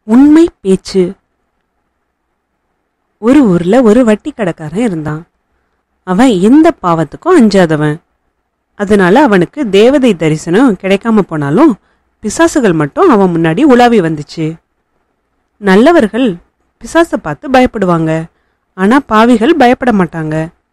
உண்மை பேச்சு ஒரு ஊர்ல ஒரு வட்டி கடைக்காரன் இருந்தான் அவன் எந்த பாவத்துக்கும் அஞ்சாதவன் அதனால அவனுக்கு தேவதை தரிசனம் கிடைக்காம போனாலும் பிசாசுகள் மட்டும் அவன் முன்னாடி உலாவி வந்துச்சு நல்லவர்கள் பிசாசை பார்த்து பயப்படுவாங்க ஆனா பாவிகள் பயப்பட மாட்டாங்க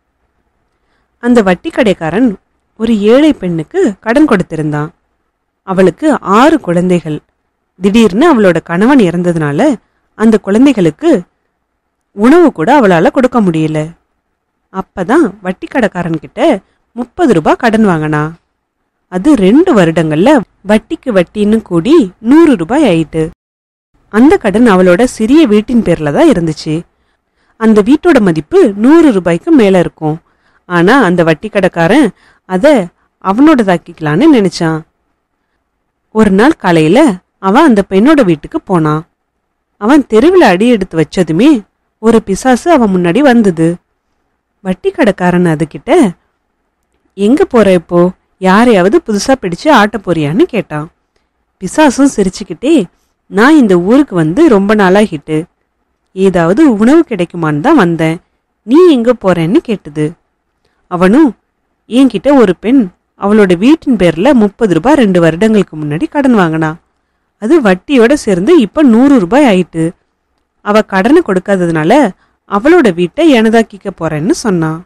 அந்த வட்டி கடைக்காரன் ஒரு ஏழை பெண்ணுக்கு கடன் கொடுத்திருந்தான் அவளுக்கு ஆறு குழந்தைகள் திடீர்னு அவளோட கணவன் இறந்ததுனால அந்த குழந்தைகளுக்கு உணவு கூட அவளால கொடுக்க முடியல அப்பதான் வட்டி கடைக்காரன் கிட்ட முப்பது ரூபாய் கடன் வாங்கினா அது ரெண்டு வருடங்கள்ல வட்டிக்கு வட்டின்னு கூடி நூறு ரூபாய் ஆயிட்டு அந்த கடன் அவளோட சிறிய வீட்டின் பேர்ல தான் இருந்துச்சு அந்த வீட்டோட மதிப்பு நூறு ரூபாய்க்கு மேல இருக்கும் ஆனா அந்த வட்டி கடைக்காரன் அத அவனோடதாக்கிக்கலான்னு நினைச்சான் ஒரு நாள் காலையில அவன் அந்த பெண்ணோட வீட்டுக்கு போனான் அவன் தெருவில் அடி எடுத்து வச்சதுமே ஒரு பிசாசு அவன் முன்னாடி வந்தது வட்டி கடைக்காரன் அதுகிட்ட எங்க போற இப்போ யாரையாவது புதுசா பிடிச்சு ஆட்ட போறியான்னு கேட்டான் பிசாசும் சிரிச்சுக்கிட்டே நான் இந்த ஊருக்கு வந்து ரொம்ப நாளாகிட்டு ஏதாவது உணவு கிடைக்குமான்னு தான் வந்தேன் நீ எங்க போறேன்னு கேட்டது அவனும் என்கிட்ட ஒரு பெண் அவளோட வீட்டின் பேர்ல முப்பது ரூபாய் ரெண்டு வருடங்களுக்கு முன்னாடி கடன் வாங்கினா அது வட்டியோட சேர்ந்து இப்ப நூறு ரூபாய் ஆயிட்டு அவ கடனை கொடுக்காததுனால அவளோட வீட்டை எனதாக்கிக்க போறேன்னு சொன்னான்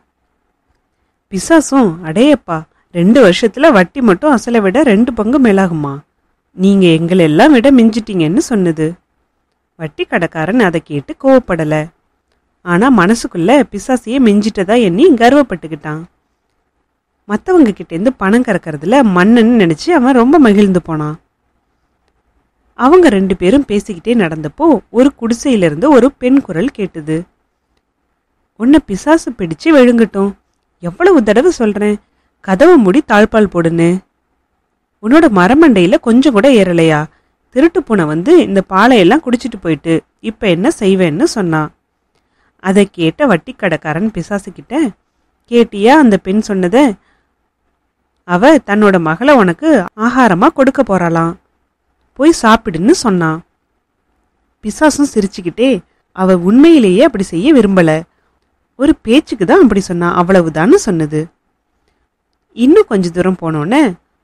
பிசாசும் அடேயப்பா ரெண்டு வருஷத்துல வட்டி மட்டும் அசலை விட ரெண்டு பங்கு மேலாகுமா நீங்க எங்களை எல்லாம் விட மிஞ்சிட்டீங்கன்னு சொன்னது வட்டி கடைக்காரன் அதை கேட்டு கோவப்படல ஆனா மனசுக்குள்ள பிசாசியே மிஞ்சிட்டதா எண்ணி கர்வப்பட்டுக்கிட்டான் மத்தவங்க கிட்ட இருந்து பணம் கறக்கறதுல மன்னன்னு நினைச்சு அவன் ரொம்ப மகிழ்ந்து போனான் அவங்க ரெண்டு பேரும் பேசிக்கிட்டே நடந்தப்போ ஒரு குடிசையிலிருந்து ஒரு பெண் குரல் கேட்டது உன்னை பிசாசு பிடிச்சு விழுங்கட்டும் எவ்வளவு தடவை சொல்றேன் கதவை மூடி தாழ்பால் போடுன்னு உன்னோட மரமண்டையில கொஞ்சம் கூட ஏறலையா திருட்டு பூனை வந்து இந்த பாலையெல்லாம் குடிச்சிட்டு போயிட்டு இப்ப என்ன செய்வேன்னு சொன்னான் அதை கேட்ட வட்டி கடைக்காரன் பிசாசு கிட்ட கேட்டியா அந்த பெண் சொன்னத அவ தன்னோட மகளை உனக்கு ஆகாரமா கொடுக்க போறாளாம் போய் சாப்பிடுன்னு சொன்னான் பிசாசும் சிரிச்சுக்கிட்டே அவ உண்மையிலேயே அப்படி செய்ய விரும்பல ஒரு பேச்சுக்கு தான் அப்படி சொன்னா அவ்வளவுதான்னு சொன்னது இன்னும் கொஞ்ச தூரம் போனோன்னே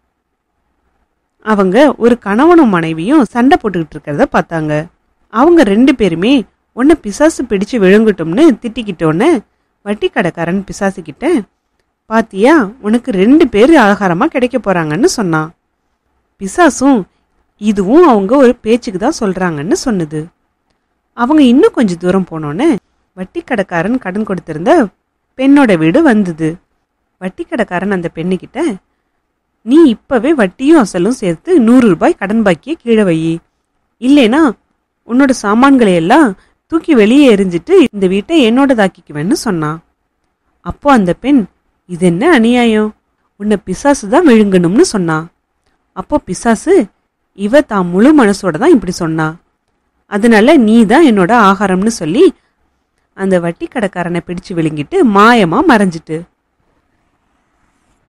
அவங்க ஒரு கணவனும் மனைவியும் சண்டை போட்டுக்கிட்டு இருக்கிறத பார்த்தாங்க அவங்க ரெண்டு பேருமே உன்னை பிசாசு பிடிச்சு விழுங்கட்டும்னு திட்டிக்கிட்டோன்னே வட்டி கடைக்காரன் பிசாசு கிட்ட பாத்தியா உனக்கு ரெண்டு பேர் ஆகாரமா கிடைக்க போறாங்கன்னு சொன்னான் பிசாசும் இதுவும் அவங்க ஒரு பேச்சுக்கு தான் சொல்றாங்கன்னு சொன்னது அவங்க இன்னும் கொஞ்சம் தூரம் போனோன்னே வட்டி கடைக்காரன் கடன் கொடுத்திருந்த பெண்ணோட வீடு வந்தது வட்டி கடைக்காரன் அந்த பெண்ணுகிட்ட நீ இப்பவே வட்டியும் அசலும் சேர்த்து நூறு ரூபாய் கடன் பாக்கிய கீழே வை இல்லைனா உன்னோட சாமான்களை எல்லாம் தூக்கி வெளியே எரிஞ்சிட்டு இந்த வீட்டை என்னோடதாக்கிக்குவேன்னு சொன்னான் அப்போ அந்த பெண் இது என்ன அநியாயம் உன்னை பிசாசு தான் விழுங்கணும்னு சொன்னா அப்போ பிசாசு இவ தான் முழு மனசோட தான் இப்படி சொன்னா அதனால நீ தான் என்னோட ஆகாரம்னு சொல்லி அந்த வட்டி கடைக்காரனை பிடிச்சு விழுங்கிட்டு மாயமா மறைஞ்சிட்டு